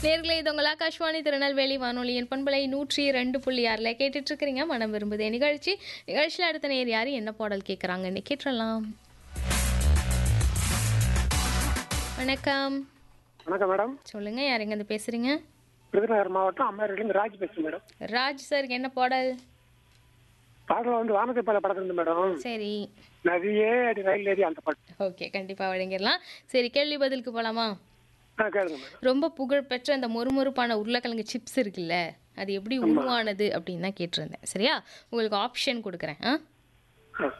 நேர்களே இது உங்கள் ஆகாஷ்வாணி திருநெல்வேலி வானொலியின் பண்பலை நூற்றி ரெண்டு புள்ளி ஆறில் கேட்டுட்டு இருக்கிறீங்க மனம் விரும்புதே நிகழ்ச்சி நிகழ்ச்சியில் அடுத்த நேர் யார் என்ன பாடல் கேட்குறாங்கன்னு கேட்டுடலாம் வணக்கம் வணக்கம் மேடம் சொல்லுங்க யார் எங்கேருந்து பேசுறீங்க விருதுநகர் மாவட்டம் அம்மையாரிலிருந்து ராஜ் பேசுறேன் மேடம் ராஜ் சார் என்ன பாடல் பாடல வந்து வானத்தை பல படத்துல மேடம் சரி நதியே அடி ரயில் ஏறி அந்த பாட்டு ஓகே கண்டிப்பாக வழங்கிடலாம் சரி கேள்வி பதிலுக்கு போகலாமா ஆ கேளுங்க மேடம் ரொம்ப புகழ்பெற்ற அந்த மொறுமொறுப்பான உருளைக்கிழங்கு சிப்ஸ் இருக்குல்ல அது எப்படி உருவானது அப்படின்னு தான் கேட்டிருந்தேன் சரியா உங்களுக்கு ஆப்ஷன் கொடுக்குறேன் ஆ